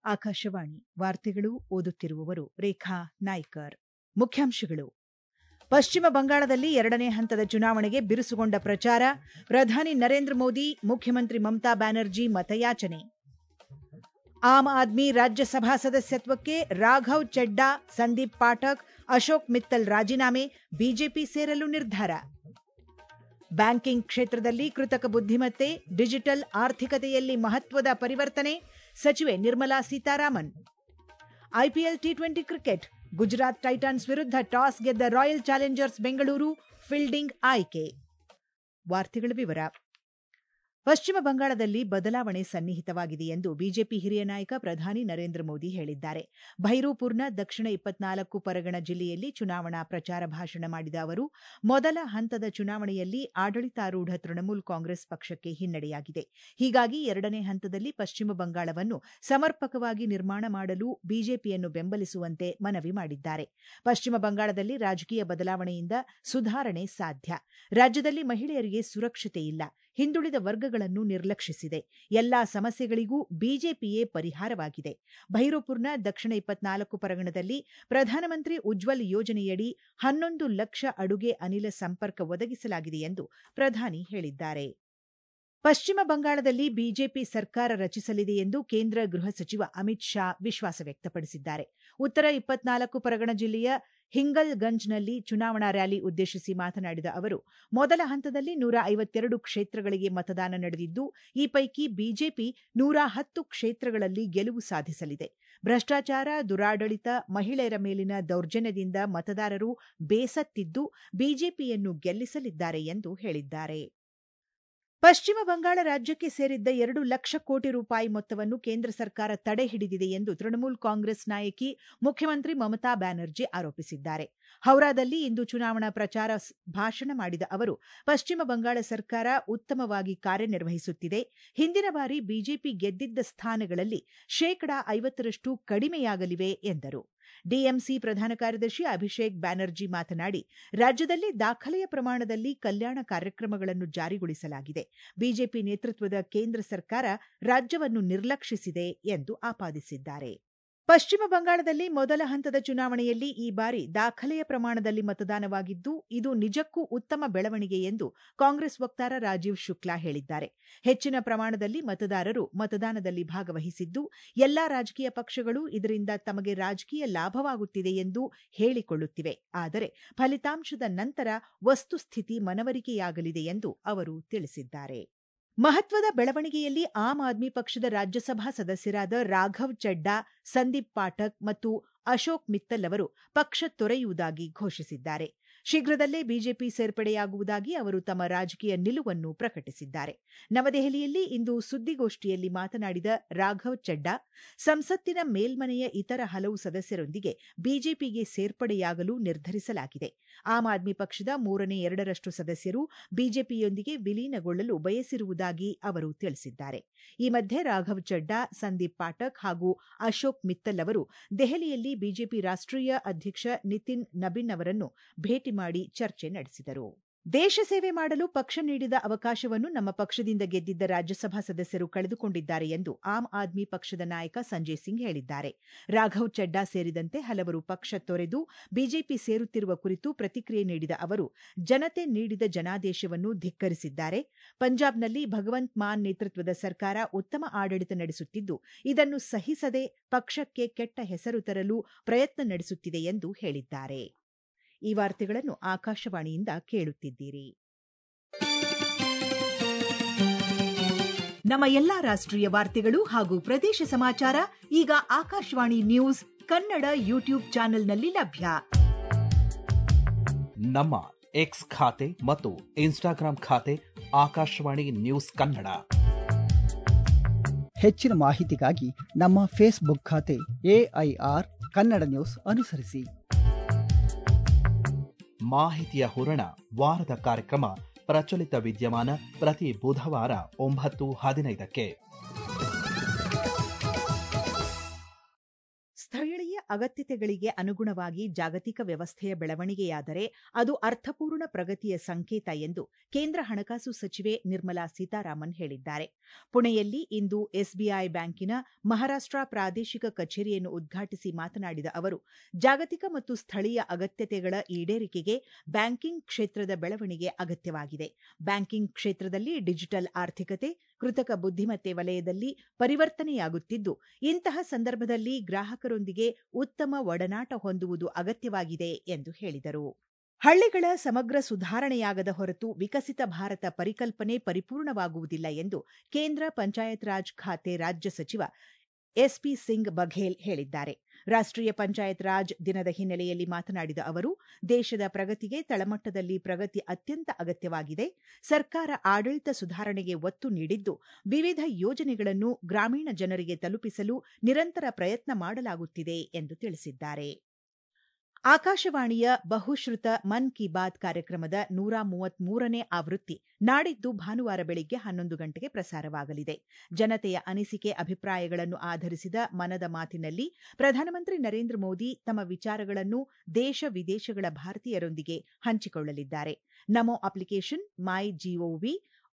ಆಕಾಶವಾಣಿ ವಾರ್ತೆಗಳು ಓದುತ್ತಿರುವವರು ರೇಖಾ ನಾಯ್ಕರ್ ಮುಖ್ಯಾಂಶಗಳು ಪಶ್ಚಿಮ ಬಂಗಾಳದಲ್ಲಿ ಎರಡನೇ ಹಂತದ ಚುನಾವಣೆಗೆ ಬಿರುಸುಗೊಂಡ ಪ್ರಚಾರ ಪ್ರಧಾನಿ ನರೇಂದ್ರ ಮೋದಿ ಮುಖ್ಯಮಂತ್ರಿ ಮಮತಾ ಬ್ಯಾನರ್ಜಿ ಮತಯಾಚನೆ ಆಮ್ ಆದ್ಮಿ ರಾಜ್ಯಸಭಾ ಸದಸ್ಯತ್ವಕ್ಕೆ ರಾಘವ್ ಚೆಡ್ಡಾ ಸಂದೀಪ್ ಪಾಠಕ್ ಅಶೋಕ್ ಮಿತ್ತಲ್ ರಾಜೀನಾಮೆ ಬಿಜೆಪಿ ಸೇರಲು ನಿರ್ಧಾರ ಬ್ಯಾಂಕಿಂಗ್ ಕ್ಷೇತ್ರದಲ್ಲಿ ಕೃತಕ ಬುದ್ಧಿಮತ್ತೆ ಡಿಜಿಟಲ್ ಆರ್ಥಿಕತೆಯಲ್ಲಿ ಮಹತ್ವದ ಪರಿವರ್ತನೆ ಸಚಿವೆ Nirmala Sitharaman IPL T twenty cricket Gujarat Titans ವಿರುದ್ಧ ಟಾಸ್ ಗೆದ್ದ ರಾಯಲ್ ಚಾಲೆಂಜರ್ಸ್ ಬೆಂಗಳೂರು ಫೀಲ್ಡಿಂಗ್ ಆಯ್ಕೆ ವಾರ್ತೆಗಳ ವಿವರ ಪಶ್ಚಿಮ ಬಂಗಾಳದಲ್ಲಿ ಬದಲಾವಣೆ ಸನ್ನಿಹಿತವಾಗಿದೆ ಎಂದು ಬಿಜೆಪಿ ಹಿರಿಯ ನಾಯಕ ಪ್ರಧಾನಿ ನರೇಂದ್ರ ಮೋದಿ ಹೇಳಿದ್ದಾರೆ ಭೈರೂಪುರ್ನ ದಕ್ಷಿಣ ಇಪ್ಪತ್ನಾಲ್ಕು ಪರಗಣ ಜಿಲ್ಲೆಯಲ್ಲಿ ಚುನಾವಣಾ ಪ್ರಚಾರ ಭಾಷಣ ಮಾಡಿದ ಅವರು ಮೊದಲ ಹಂತದ ಚುನಾವಣೆಯಲ್ಲಿ ಆಡಳಿತಾರೂಢ ತೃಣಮೂಲ್ ಕಾಂಗ್ರೆಸ್ ಪಕ್ಷಕ್ಕೆ ಹಿನ್ನಡೆಯಾಗಿದೆ ಹೀಗಾಗಿ ಎರಡನೇ ಹಂತದಲ್ಲಿ ಪಶ್ಚಿಮ ಬಂಗಾಳವನ್ನು ಸಮರ್ಪಕವಾಗಿ ನಿರ್ಮಾಣ ಮಾಡಲು ಬಿಜೆಪಿಯನ್ನು ಬೆಂಬಲಿಸುವಂತೆ ಮನವಿ ಮಾಡಿದ್ದಾರೆ ಪಶ್ಚಿಮ ಬಂಗಾಳದಲ್ಲಿ ರಾಜಕೀಯ ಬದಲಾವಣೆಯಿಂದ ಸುಧಾರಣೆ ಸಾಧ್ಯ ರಾಜ್ಯದಲ್ಲಿ ಮಹಿಳೆಯರಿಗೆ ಸುರಕ್ಷತೆ ಇಲ್ಲ ಹಿಂದುಳಿದ ವರ್ಗಗಳನ್ನು ನಿರ್ಲಕ್ಷಿಸಿದೆ ಎಲ್ಲಾ ಸಮಸ್ಯೆಗಳಿಗೂ ಬಿಜೆಪಿಯೇ ಪರಿಹಾರವಾಗಿದೆ ಭೈರೂಪುರ್ನ ದಕ್ಷಿಣ ಇಪ್ಪತ್ನಾಲ್ಕು ಪರಗಣದಲ್ಲಿ ಪ್ರಧಾನಮಂತ್ರಿ ಉಜ್ವಲ್ ಯೋಜನೆಯಡಿ ಹನ್ನೊಂದು ಲಕ್ಷ ಅಡುಗೆ ಅನಿಲ ಸಂಪರ್ಕ ಒದಗಿಸಲಾಗಿದೆ ಎಂದು ಪ್ರಧಾನಿ ಹೇಳಿದ್ದಾರೆ ಪಶ್ಚಿಮ ಬಂಗಾಳದಲ್ಲಿ ಬಿಜೆಪಿ ಸರ್ಕಾರ ರಚಿಸಲಿದೆ ಎಂದು ಕೇಂದ್ರ ಗೃಹ ಸಚಿವ ಅಮಿತ್ ಶಾ ವಿಶ್ವಾಸ ವ್ಯಕ್ತಪಡಿಸಿದ್ದಾರೆ ಉತ್ತರ ಇಪ್ಪತ್ನಾಲ್ಕು ಪರಗಣ ಜಿಲ್ಲೆಯ ಹಿಂಗಲ್ಗಂಜ್ನಲ್ಲಿ ಚುನಾವಣಾ ರ್ಯಾಲಿ ಉದ್ದೇಶಿಸಿ ಮಾತನಾಡಿದ ಅವರು ಮೊದಲ ಹಂತದಲ್ಲಿ ನೂರ ಐವತ್ತೆರಡು ಕ್ಷೇತ್ರಗಳಿಗೆ ಮತದಾನ ನಡೆದಿದ್ದು ಈ ಪೈಕಿ ಬಿಜೆಪಿ ನೂರ ಹತ್ತು ಕ್ಷೇತ್ರಗಳಲ್ಲಿ ಗೆಲುವು ಸಾಧಿಸಲಿದೆ ಭ್ರಷ್ಟಾಚಾರ ದುರಾಡಳಿತ ಮಹಿಳೆಯರ ಮೇಲಿನ ದೌರ್ಜನ್ಯದಿಂದ ಮತದಾರರು ಬೇಸತ್ತಿದ್ದು ಬಿಜೆಪಿಯನ್ನು ಗೆಲ್ಲಿಸಲಿದ್ದಾರೆ ಎಂದು ಹೇಳಿದ್ದಾರೆ ಪಶ್ಚಿಮ ಬಂಗಾಳ ರಾಜ್ಯಕ್ಕೆ ಸೇರಿದ್ದ ಎರಡು ಲಕ್ಷ ಕೋಟಿ ರೂಪಾಯಿ ಮೊತ್ತವನ್ನು ಕೇಂದ್ರ ಸರ್ಕಾರ ತಡೆ ಹಿಡಿದಿದೆ ಎಂದು ತೃಣಮೂಲ್ ಕಾಂಗ್ರೆಸ್ ನಾಯಕಿ ಮುಖ್ಯಮಂತ್ರಿ ಮಮತಾ ಬ್ಯಾನರ್ಜಿ ಆರೋಪಿಸಿದ್ದಾರೆ ಹೌರಾದಲ್ಲಿ ಇಂದು ಚುನಾವಣಾ ಪ್ರಚಾರ ಭಾಷಣ ಮಾಡಿದ ಅವರು ಪಶ್ಚಿಮ ಬಂಗಾಳ ಸರ್ಕಾರ ಉತ್ತಮವಾಗಿ ಕಾರ್ಯನಿರ್ವಹಿಸುತ್ತಿದೆ ಹಿಂದಿನ ಬಾರಿ ಬಿಜೆಪಿ ಗೆದ್ದಿದ್ದ ಸ್ಥಾನಗಳಲ್ಲಿ ಶೇಕಡಾ ಐವತ್ತರಷ್ಟು ಕಡಿಮೆಯಾಗಲಿವೆ ಎಂದರು ಡಿಎಂಸಿ ಪ್ರಧಾನ ಕಾರ್ಯದರ್ಶಿ ಅಭಿಷೇಕ್ ಬ್ಯಾನರ್ಜಿ ಮಾತನಾಡಿ ರಾಜ್ಯದಲ್ಲಿ ದಾಖಲೆಯ ಪ್ರಮಾಣದಲ್ಲಿ ಕಲ್ಯಾಣ ಕಾರ್ಯಕ್ರಮಗಳನ್ನು ಜಾರಿಗೊಳಿಸಲಾಗಿದೆ ಬಿಜೆಪಿ ನೇತೃತ್ವದ ಕೇಂದ್ರ ಸರ್ಕಾರ ರಾಜ್ಯವನ್ನು ನಿರ್ಲಕ್ಷಿಸಿದೆ ಎಂದು ಆಪಾದಿಸಿದ್ದಾರೆ ಪಶ್ಚಿಮ ಬಂಗಾಳದಲ್ಲಿ ಮೊದಲ ಹಂತದ ಚುನಾವಣೆಯಲ್ಲಿ ಈ ಬಾರಿ ದಾಖಲೆಯ ಪ್ರಮಾಣದಲ್ಲಿ ಮತದಾನವಾಗಿದ್ದು ಇದು ನಿಜಕ್ಕೂ ಉತ್ತಮ ಬೆಳವಣಿಗೆ ಎಂದು ಕಾಂಗ್ರೆಸ್ ವಕ್ತಾರ ರಾಜೀವ್ ಶುಕ್ಲಾ ಹೇಳಿದ್ದಾರೆ ಹೆಚ್ಚಿನ ಪ್ರಮಾಣದಲ್ಲಿ ಮತದಾರರು ಮತದಾನದಲ್ಲಿ ಭಾಗವಹಿಸಿದ್ದು ಎಲ್ಲಾ ರಾಜಕೀಯ ಪಕ್ಷಗಳು ಇದರಿಂದ ತಮಗೆ ರಾಜಕೀಯ ಲಾಭವಾಗುತ್ತಿದೆ ಎಂದು ಹೇಳಿಕೊಳ್ಳುತ್ತಿವೆ ಆದರೆ ಫಲಿತಾಂಶದ ನಂತರ ವಸ್ತುಸ್ಥಿತಿ ಮನವರಿಕೆಯಾಗಲಿದೆ ಎಂದು ಅವರು ತಿಳಿಸಿದ್ದಾರೆ ಮಹತ್ವದ ಬೆಳವಣಿಗೆಯಲ್ಲಿ ಆಮ್ ಆದ್ಮಿ ಪಕ್ಷದ ರಾಜ್ಯಸಭಾ ಸದಸ್ಯರಾದ ರಾಘವ್ ಚಡ್ಡಾ ಸಂದೀಪ್ ಪಾಠಕ್ ಮತ್ತು ಅಶೋಕ್ ಮಿತ್ತಲ್ ಅವರು ಪಕ್ಷ ತೊರೆಯುವುದಾಗಿ ಘೋಷಿಸಿದ್ದಾರೆ ಶೀಘ್ರದಲ್ಲೇ ಬಿಜೆಪಿ ಸೇರ್ಪಡೆಯಾಗುವುದಾಗಿ ಅವರು ತಮ್ಮ ರಾಜಕೀಯ ನಿಲುವನ್ನು ಪ್ರಕಟಿಸಿದ್ದಾರೆ ನವದೆಹಲಿಯಲ್ಲಿ ಇಂದು ಸುದ್ದಿಗೋಷ್ಠಿಯಲ್ಲಿ ಮಾತನಾಡಿದ ರಾಘವ್ ಚಡ್ಡಾ ಸಂಸತ್ತಿನ ಮೇಲ್ಮನೆಯ ಇತರ ಹಲವು ಸದಸ್ಯರೊಂದಿಗೆ ಬಿಜೆಪಿಗೆ ಸೇರ್ಪಡೆಯಾಗಲು ನಿರ್ಧರಿಸಲಾಗಿದೆ ಆಮ್ ಆದ್ಮಿ ಪಕ್ಷದ ಮೂರನೇ ಎರಡರಷ್ಟು ಸದಸ್ಯರು ಬಿಜೆಪಿಯೊಂದಿಗೆ ವಿಲೀನಗೊಳ್ಳಲು ಬಯಸಿರುವುದಾಗಿ ಅವರು ತಿಳಿಸಿದ್ದಾರೆ ಈ ಮಧ್ಯೆ ರಾಘವ್ ಚಡ್ಡಾ ಸಂದೀಪ್ ಪಾಠಕ್ ಹಾಗೂ ಅಶೋಕ್ ಮಿತ್ತಲ್ ಅವರು ದೆಹಲಿಯಲ್ಲಿ ಬಿಜೆಪಿ ರಾಷ್ಟ್ರೀಯ ಅಧ್ಯಕ್ಷ ನಿತಿನ್ ನಬಿನ್ ಅವರನ್ನು ಭೇಟಿ ಮಾಡಿ ಚರ್ಚೆ ನಡೆಸಿದರು ದೇಶ ಸೇವೆ ಮಾಡಲು ಪಕ್ಷ ನೀಡಿದ ಅವಕಾಶವನ್ನು ನಮ್ಮ ಪಕ್ಷದಿಂದ ಗೆದ್ದಿದ್ದ ರಾಜ್ಯಸಭಾ ಸದಸ್ಯರು ಕಳೆದುಕೊಂಡಿದ್ದಾರೆ ಎಂದು ಆಮ್ ಆದ್ಮಿ ಪಕ್ಷದ ನಾಯಕ ಸಂಜಯ್ ಸಿಂಗ್ ಹೇಳಿದ್ದಾರೆ ರಾಘವ್ ಚಡ್ಡಾ ಸೇರಿದಂತೆ ಹಲವರು ಪಕ್ಷ ತೊರೆದು ಬಿಜೆಪಿ ಸೇರುತ್ತಿರುವ ಕುರಿತು ಪ್ರತಿಕ್ರಿಯೆ ನೀಡಿದ ಅವರು ಜನತೆ ನೀಡಿದ ಜನಾದೇಶವನ್ನು ಧಿಕ್ಕರಿಸಿದ್ದಾರೆ ಪಂಜಾಬ್ನಲ್ಲಿ ಭಗವಂತ್ ಮಾನ್ ನೇತೃತ್ವದ ಸರ್ಕಾರ ಉತ್ತಮ ಆಡಳಿತ ನಡೆಸುತ್ತಿದ್ದು ಇದನ್ನು ಸಹಿಸದೆ ಪಕ್ಷಕ್ಕೆ ಕೆಟ್ಟ ಹೆಸರು ತರಲು ಪ್ರಯತ್ನ ನಡೆಸುತ್ತಿದೆ ಎಂದು ಹೇಳಿದ್ದಾರೆ ಈ ವಾರ್ತೆಗಳನ್ನು ಆಕಾಶವಾಣಿಯಿಂದ ಕೇಳುತ್ತಿದ್ದೀರಿ ನಮ್ಮ ಎಲ್ಲಾ ರಾಷ್ಟ್ರೀಯ ವಾರ್ತೆಗಳು ಹಾಗೂ ಪ್ರದೇಶ ಸಮಾಚಾರ ಈಗ ಆಕಾಶವಾಣಿ ನ್ಯೂಸ್ ಕನ್ನಡ ಯೂಟ್ಯೂಬ್ ಚಾನೆಲ್ನಲ್ಲಿ ಲಭ್ಯ ನಮ್ಮ ಎಕ್ಸ್ ಖಾತೆ ಮತ್ತು ಇನ್ಸ್ಟಾಗ್ರಾಂ ಖಾತೆ ಆಕಾಶವಾಣಿ ನ್ಯೂಸ್ ಕನ್ನಡ ಹೆಚ್ಚಿನ ಮಾಹಿತಿಗಾಗಿ ನಮ್ಮ ಫೇಸ್ಬುಕ್ ಖಾತೆ ಎಐಆರ್ ಕನ್ನಡ ನ್ಯೂಸ್ ಅನುಸರಿಸಿ ಮಾಹಿತಿಯ ಹೂರಣ ವಾರದ ಕಾರ್ಯಕ್ರಮ ಪ್ರಚಲಿತ ವಿದ್ಯಮಾನ ಪ್ರತಿ ಬುಧವಾರ ಒಂಬತ್ತು ಹದಿನೈದಕ್ಕೆ ಸ್ಥಳೀಯ ಅಗತ್ಯತೆಗಳಿಗೆ ಅನುಗುಣವಾಗಿ ಜಾಗತಿಕ ವ್ಯವಸ್ಥೆಯ ಬೆಳವಣಿಗೆಯಾದರೆ ಅದು ಅರ್ಥಪೂರ್ಣ ಪ್ರಗತಿಯ ಸಂಕೇತ ಎಂದು ಕೇಂದ್ರ ಹಣಕಾಸು ಸಚಿವೆ ನಿರ್ಮಲಾ ಸೀತಾರಾಮನ್ ಹೇಳಿದ್ದಾರೆ ಪುಣೆಯಲ್ಲಿ ಇಂದು ಎಸ್ಬಿಐ ಬ್ಯಾಂಕಿನ ಮಹಾರಾಷ್ಟ್ರ ಪ್ರಾದೇಶಿಕ ಕಚೇರಿಯನ್ನು ಉದ್ಘಾಟಿಸಿ ಮಾತನಾಡಿದ ಅವರು ಜಾಗತಿಕ ಮತ್ತು ಸ್ಥಳೀಯ ಅಗತ್ಯತೆಗಳ ಈಡೇರಿಕೆಗೆ ಬ್ಯಾಂಕಿಂಗ್ ಕ್ಷೇತ್ರದ ಬೆಳವಣಿಗೆ ಅಗತ್ಯವಾಗಿದೆ ಬ್ಯಾಂಕಿಂಗ್ ಕ್ಷೇತ್ರದಲ್ಲಿ ಡಿಜಿಟಲ್ ಆರ್ಥಿಕತೆ ಕೃತಕ ಬುದ್ಧಿಮತ್ತೆ ವಲಯದಲ್ಲಿ ಪರಿವರ್ತನೆಯಾಗುತ್ತಿದ್ದು ಇಂತಹ ಸಂದರ್ಭದಲ್ಲಿ ಗ್ರಾಹಕರೊಂದಿಗೆ ಉತ್ತಮ ಒಡನಾಟ ಹೊಂದುವುದು ಅಗತ್ಯವಾಗಿದೆ ಎಂದು ಹೇಳಿದರು ಹಳ್ಳಿಗಳ ಸಮಗ್ರ ಸುಧಾರಣೆಯಾಗದ ಹೊರತು ವಿಕಸಿತ ಭಾರತ ಪರಿಕಲ್ಪನೆ ಪರಿಪೂರ್ಣವಾಗುವುದಿಲ್ಲ ಎಂದು ಕೇಂದ್ರ ಪಂಚಾಯತ್ ರಾಜ್ ಖಾತೆ ರಾಜ್ಯ ಸಚಿವ ಎಸ್ಪಿ ಸಿಂಗ್ ಬಘೇಲ್ ಹೇಳಿದ್ದಾರೆ ರಾಷ್ಟ್ರೀಯ ಪಂಚಾಯತ್ ರಾಜ್ ದಿನದ ಹಿನ್ನೆಲೆಯಲ್ಲಿ ಮಾತನಾಡಿದ ಅವರು ದೇಶದ ಪ್ರಗತಿಗೆ ತಳಮಟ್ಟದಲ್ಲಿ ಪ್ರಗತಿ ಅತ್ಯಂತ ಅಗತ್ಯವಾಗಿದೆ ಸರ್ಕಾರ ಆಡಳಿತ ಸುಧಾರಣೆಗೆ ಒತ್ತು ನೀಡಿದ್ದು ವಿವಿಧ ಯೋಜನೆಗಳನ್ನು ಗ್ರಾಮೀಣ ಜನರಿಗೆ ತಲುಪಿಸಲು ನಿರಂತರ ಪ್ರಯತ್ನ ಮಾಡಲಾಗುತ್ತಿದೆ ಎಂದು ತಿಳಿಸಿದ್ದಾರೆ ಆಕಾಶವಾಣಿಯ ಬಹುಶ್ರುತ ಮನ್ ಕಿ ಬಾತ್ ಕಾರ್ಯಕ್ರಮದ ನೂರ ಮೂವತ್ಮೂರನೇ ಆವೃತ್ತಿ ನಾಡಿದ್ದು ಭಾನುವಾರ ಬೆಳಿಗ್ಗೆ ಹನ್ನೊಂದು ಗಂಟೆಗೆ ಪ್ರಸಾರವಾಗಲಿದೆ ಜನತೆಯ ಅನಿಸಿಕೆ ಅಭಿಪ್ರಾಯಗಳನ್ನು ಆಧರಿಸಿದ ಮನದ ಮಾತಿನಲ್ಲಿ ಪ್ರಧಾನಮಂತ್ರಿ ನರೇಂದ್ರ ಮೋದಿ ತಮ್ಮ ವಿಚಾರಗಳನ್ನು ದೇಶ ವಿದೇಶಗಳ ಭಾರತೀಯರೊಂದಿಗೆ ಹಂಚಿಕೊಳ್ಳಲಿದ್ದಾರೆ NaMo application My GOV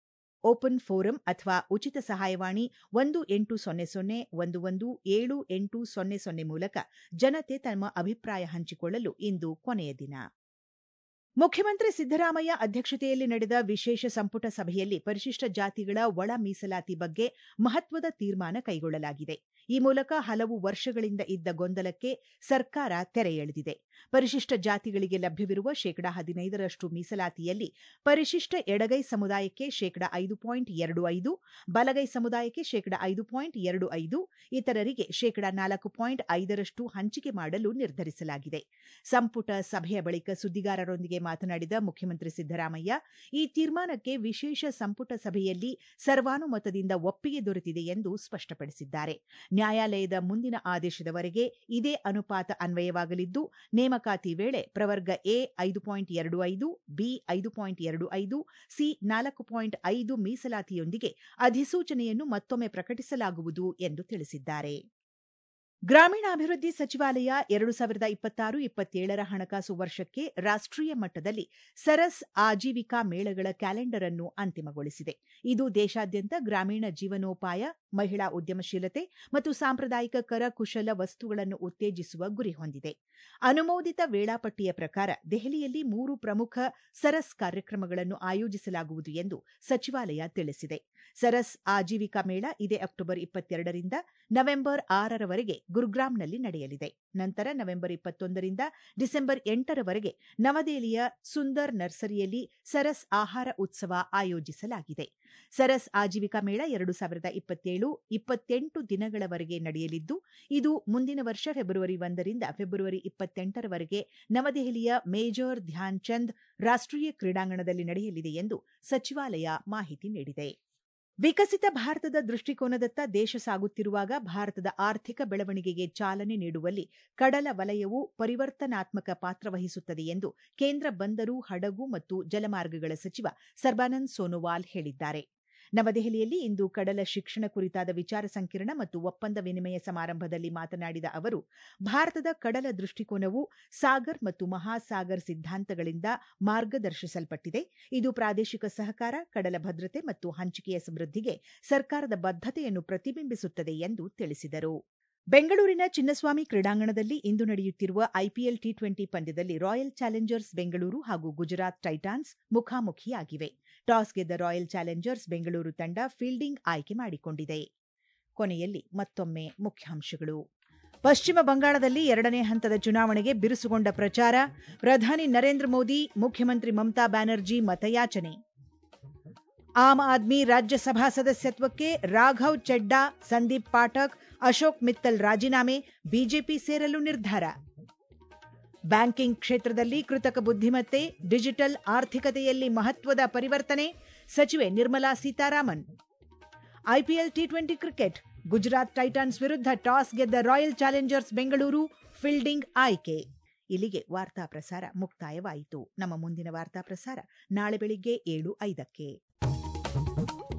open forum ಅಥವಾ ಉಚಿತ ಸಹಾಯವಾಣಿ ಒಂದು ಎಂಟು ಸೊನ್ನೆ ಸೊನ್ನೆ ಒಂದು ಒಂದು ಏಳು ಎಂಟು ಸೊನ್ನೆ ಸೊನ್ನೆ ಮೂಲಕ ಜನತೆ ತಮ್ಮ ಅಭಿಪ್ರಾಯ ಹಂಚಿಕೊಳ್ಳಲು ಇಂದು ಕೊನೆಯ ದಿನ ಮುಖ್ಯಮಂತ್ರಿ ಸಿದ್ದರಾಮಯ್ಯ ಅಧ್ಯಕ್ಷತೆಯಲ್ಲಿ ನಡೆದ ವಿಶೇಷ ಸಂಪುಟ ಸಭೆಯಲ್ಲಿ ಪರಿಶಿಷ್ಟ ಜಾತಿಗಳ ಒಳ ಮೀಸಲಾತಿ ಬಗ್ಗೆ ಮಹತ್ವದ ತೀರ್ಮಾನ ಕೈಗೊಳ್ಳಲಾಗಿದೆ ಈ ಮೂಲಕ ಹಲವು ವರ್ಷಗಳಿಂದ ಇದ್ದ ಗೊಂದಲಕ್ಕೆ ಸರ್ಕಾರ ತೆರೆ ಎಳೆದಿದೆ ಪರಿಶಿಷ್ಟ ಜಾತಿಗಳಿಗೆ ಲಭ್ಯವಿರುವ ಶೇಕಡಾ ಹದಿನೈದರಷ್ಟು ಮೀಸಲಾತಿಯಲ್ಲಿ ಪರಿಶಿಷ್ಟ ಎಡಗೈ ಸಮುದಾಯಕ್ಕೆ ಶೇಕಡಾ ಐದು ಪಾಯಿಂಟ್ ಎರಡು ಐದು ಬಲಗೈ ಸಮುದಾಯಕ್ಕೆ ಶೇಕಡಾ ಐದು ಪಾಯಿಂಟ್ ಎರಡು ಐದು ಇತರರಿಗೆ ಶೇಕಡಾ ನಾಲ್ಕು ಪಾಯಿಂಟ್ ಐದರಷ್ಟು ಹಂಚಿಕೆ ಮಾಡಲು ನಿರ್ಧರಿಸಲಾಗಿದೆ ಸಂಪುಟ ಸಭೆಯ ಬಳಿಕ ಸುದ್ದಿಗಾರರೊಂದಿಗೆ ಮಾತನಾಡಿದ ಮುಖ್ಯಮಂತ್ರಿ ಸಿದ್ದರಾಮಯ್ಯ ಈ ತೀರ್ಮಾನಕ್ಕೆ ವಿಶೇಷ ಸಂಪುಟ ಸಭೆಯಲ್ಲಿ ಸರ್ವಾನುಮತದಿಂದ ಒಪ್ಪಿಗೆ ದೊರೆತಿದೆ ಎಂದು ಸ್ಪಷ್ಟಪಡಿಸಿದ್ದಾರೆ ನ್ಯಾಯಾಲಯದ ಮುಂದಿನ ಆದೇಶದವರೆಗೆ ಇದೇ ಅನುಪಾತ ಅನ್ವಯವಾಗಲಿದ್ದು ನೇಮಕಾತಿ ವೇಳೆ ಪ್ರವರ್ಗ ಎ ಐದು ಪಾಯಿಂಟ್ ಎರಡು ಐದು ಬಿ ಐದು ಪಾಯಿಂಟ್ ಎರಡು ಐದು ಸಿ ನಾಲ್ಕು ಪಾಯಿಂಟ್ ಐದು ಮೀಸಲಾತಿಯೊಂದಿಗೆ ಅಧಿಸೂಚನೆಯನ್ನು ಮತ್ತೊಮ್ಮೆ ಪ್ರಕಟಿಸಲಾಗುವುದು ಎಂದು ತಿಳಿಸಿದ್ದಾರೆ ಗ್ರಾಮೀಣಾಭಿವೃದ್ಧಿ ಸಚಿವಾಲಯ ಎರಡು ಸಾವಿರದ ಇಪ್ಪತ್ತಾರು ಇಪ್ಪತ್ತೇಳರ ಹಣಕಾಸು ವರ್ಷಕ್ಕೆ ರಾಷ್ಟ್ರೀಯ ಮಟ್ಟದಲ್ಲಿ ಸರಸ್ ಆಜೀವಿಕಾ ಮೇಳಗಳ ಕ್ಯಾಲೆಂಡರ್ ಅನ್ನು ಅಂತಿಮಗೊಳಿಸಿದೆ ಇದು ದೇಶಾದ್ಯಂತ ಗ್ರಾಮೀಣ ಜೀವನೋಪಾಯ ಮಹಿಳಾ ಉದ್ಯಮಶೀಲತೆ ಮತ್ತು ಸಾಂಪ್ರದಾಯಿಕ ಕರಕುಶಲ ವಸ್ತುಗಳನ್ನು ಉತ್ತೇಜಿಸುವ ಗುರಿ ಹೊಂದಿದೆ ಅನುಮೋದಿತ ವೇಳಾಪಟ್ಟಿಯ ಪ್ರಕಾರ ದೆಹಲಿಯಲ್ಲಿ ಮೂರು ಪ್ರಮುಖ ಸರಸ್ ಕಾರ್ಯಕ್ರಮಗಳನ್ನು ಆಯೋಜಿಸಲಾಗುವುದು ಎಂದು ಸಚಿವಾಲಯ ತಿಳಿಸಿದೆ ಸರಸ್ ಆಜೀವಿಕಾ ಮೇಳ ಇದೇ ಅಕ್ಟೋಬರ್ ಇಪ್ಪತ್ತೆರಡರಿಂದ ನವೆಂಬರ್ ಆರರವರೆಗೆ ಗುರುಗ್ರಾಂನಲ್ಲಿ ನಡೆಯಲಿದೆ ನಂತರ ನವೆಂಬರ್ ಇಪ್ಪತ್ತೊಂದರಿಂದ ಡಿಸೆಂಬರ್ ಎಂಟರವರೆಗೆ ನವದೆಹಲಿಯ ಸುಂದರ್ ನರ್ಸರಿಯಲ್ಲಿ ಸರಸ್ ಆಹಾರ ಉತ್ಸವ ಆಯೋಜಿಸಲಾಗಿದೆ ಸರಸ್ ಆಜೀವಿಕಾ ಮೇಳ ಎರಡು ಸಾವಿರದ ಇಪ್ಪತ್ತೇಳು ಇಪ್ಪತ್ತೆಂಟು ದಿನಗಳವರೆಗೆ ನಡೆಯಲಿದ್ದು ಇದು ಮುಂದಿನ ವರ್ಷ ಫೆಬ್ರವರಿ ಒಂದರಿಂದ ಫೆಬ್ರವರಿ ಇಪ್ಪತ್ತೆಂಟರವರೆಗೆ ನವದೆಹಲಿಯ ಮೇಜರ್ ಧ್ಯಾನ್ ಚಂದ್ ರಾಷ್ಟ್ರೀಯ ಕ್ರೀಡಾಂಗಣದಲ್ಲಿ ನಡೆಯಲಿದೆ ಎಂದು ಸಚಿವಾಲಯ ಮಾಹಿತಿ ನೀಡಿದೆ ವಿಕಸಿತ ಭಾರತದ ದೃಷ್ಟಿಕೋನದತ್ತ ದೇಶ ಸಾಗುತ್ತಿರುವಾಗ ಭಾರತದ ಆರ್ಥಿಕ ಬೆಳವಣಿಗೆಗೆ ಚಾಲನೆ ನೀಡುವಲ್ಲಿ ಕಡಲ ವಲಯವು ಪರಿವರ್ತನಾತ್ಮಕ ಪಾತ್ರ ವಹಿಸುತ್ತದೆ ಎಂದು ಕೇಂದ್ರ ಬಂದರು ಹಡಗು ಮತ್ತು ಜಲಮಾರ್ಗಗಳ ಸಚಿವ ಸರ್ಬಾನಂದ್ ಸೋನೋವಾಲ್ ಹೇಳಿದ್ದಾರೆ ನವದೆಹಲಿಯಲ್ಲಿ ಇಂದು ಕಡಲ ಶಿಕ್ಷಣ ಕುರಿತಾದ ವಿಚಾರ ಸಂಕಿರಣ ಮತ್ತು ಒಪ್ಪಂದ ವಿನಿಮಯ ಸಮಾರಂಭದಲ್ಲಿ ಮಾತನಾಡಿದ ಅವರು ಭಾರತದ ಕಡಲ ದೃಷ್ಟಿಕೋನವು ಸಾಗರ್ ಮತ್ತು ಮಹಾಸಾಗರ್ ಸಿದ್ಧಾಂತಗಳಿಂದ ಮಾರ್ಗದರ್ಶಿಸಲ್ಪಟ್ಟಿದೆ ಇದು ಪ್ರಾದೇಶಿಕ ಸಹಕಾರ ಕಡಲ ಭದ್ರತೆ ಮತ್ತು ಹಂಚಿಕೆಯ ಸಮೃದ್ಧಿಗೆ ಸರ್ಕಾರದ ಬದ್ಧತೆಯನ್ನು ಪ್ರತಿಬಿಂಬಿಸುತ್ತದೆ ಎಂದು ತಿಳಿಸಿದರು ಬೆಂಗಳೂರಿನ ಚಿನ್ನಸ್ವಾಮಿ ಕ್ರೀಡಾಂಗಣದಲ್ಲಿ ಇಂದು ನಡೆಯುತ್ತಿರುವ ಐಪಿಎಲ್ ಟಿ ಟ್ವೆಂಟಿ ಪಂದ್ಯದಲ್ಲಿ ರಾಯಲ್ ಚಾಲೆಂಜರ್ಸ್ ಬೆಂಗಳೂರು ಹಾಗೂ ಗುಜರಾತ್ ಟೈಟಾನ್ಸ್ ಮುಖಾಮುಖಿಯಾಗಿವೆ ಟಾಸ್ ಗೆದ್ದ ರಾಯಲ್ ಚಾಲೆಂಜರ್ಸ್ ಬೆಂಗಳೂರು ತಂಡ ಫೀಲ್ಡಿಂಗ್ ಆಯ್ಕೆ ಮಾಡಿಕೊಂಡಿದೆ ಕೊನೆಯಲ್ಲಿ ಮತ್ತೊಮ್ಮೆ ಮುಖ್ಯಾಂಶಗಳು ಪಶ್ಚಿಮ ಬಂಗಾಳದಲ್ಲಿ ಎರಡನೇ ಹಂತದ ಚುನಾವಣೆಗೆ ಬಿರುಸುಗೊಂಡ ಪ್ರಚಾರ ಪ್ರಧಾನಿ ನರೇಂದ್ರ ಮೋದಿ ಮುಖ್ಯಮಂತ್ರಿ ಮಮತಾ ಬ್ಯಾನರ್ಜಿ ಮತಯಾಚನೆ ಆಮ್ ಆದ್ಮಿ ರಾಜ್ಯಸಭಾ ಸದಸ್ಯತ್ವಕ್ಕೆ ರಾಘವ್ ಚೆಡ್ಡಾ ಸಂದೀಪ್ ಪಾಠಕ್ ಅಶೋಕ್ ಮಿತ್ತಲ್ ರಾಜೀನಾಮೆ ಬಿಜೆಪಿ ಸೇರಲು ನಿರ್ಧಾರ ಬ್ಯಾಂಕಿಂಗ್ ಕ್ಷೇತ್ರದಲ್ಲಿ ಕೃತಕ ಬುದ್ಧಿಮತ್ತೆ ಡಿಜಿಟಲ್ ಆರ್ಥಿಕತೆಯಲ್ಲಿ ಮಹತ್ವದ ಪರಿವರ್ತನೆ ಸಚಿವೆ Nirmala Sitharaman IPL T twenty cricket Gujarat Titans ವಿರುದ್ಧ ಟಾಸ್ ಗೆದ್ದ ರಾಯಲ್ ಚಾಲೆಂಜರ್ಸ್ ಬೆಂಗಳೂರು ಫೀಲ್ಡಿಂಗ್ ಆಯ್ಕೆ ಇಲ್ಲಿಗೆ ವಾರ್ತಾ ಪ್ರಸಾರ ಮುಕ್ತಾಯವಾಯಿತು ನಮ್ಮ ಮುಂದಿನ ವಾರ್ತಾ ಪ್ರಸಾರ ನಾಳೆ ಬೆಳಿಗ್ಗೆ ಏಳು ಐದಕ್ಕೆ